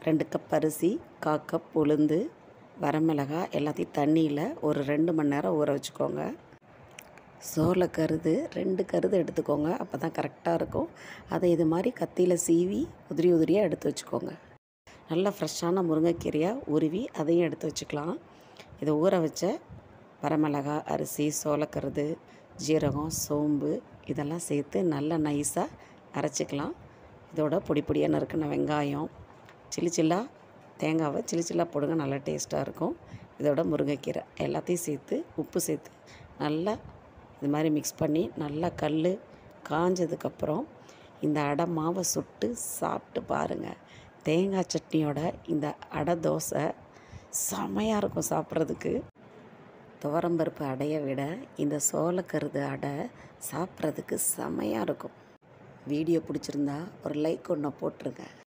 ரெண்டு கப் அரிசி கா கப் உளுந்து வரமிளகாய் எல்லாத்தையும் தண்ணியில் ஒரு ரெண்டு மணி நேரம் ஊற வச்சுக்கோங்க சோள கருது ரெண்டு கருது எடுத்துக்கோங்க அப்போ தான் கரெக்டாக இருக்கும் அதை இது மாதிரி கத்தியில் சீவி உதிரி உதிரியாக எடுத்து வச்சுக்கோங்க நல்ல ஃப்ரெஷ்ஷான முருங்கைக்கீரையாக உருவி அதையும் எடுத்து வச்சுக்கலாம் இதை ஊற வச்ச வரமிளகாய் அரிசி சோளக்கருது ஜீரகம் சோம்பு இதெல்லாம் சேர்த்து நல்லா நைஸாக அரைச்சிக்கலாம் இதோட பொடி பொடியாக நறுக்கின வெங்காயம் சில்லி சில்லாக தேங்காவை சில்லி சில்லாக போடுங்க நல்லா டேஸ்ட்டாக இருக்கும் இதோட முருங்கைக்கீரை எல்லாத்தையும் சேர்த்து உப்பு சேர்த்து நல்லா இது மாதிரி மிக்ஸ் பண்ணி நல்லா கல் காஞ்சதுக்கப்புறம் இந்த அடை மாவை சுட்டு சாப்பிட்டு பாருங்கள் தேங்காய் சட்னியோட இந்த அடை தோசை செமையாக இருக்கும் சாப்பிட்றதுக்கு துவரம்பருப்பு அடையை விட இந்த சோளக்கருது அடை சாப்பிட்றதுக்கு செமையாக இருக்கும் வீடியோ பிடிச்சிருந்தா ஒரு லைக் ஒன்று போட்டுருங்க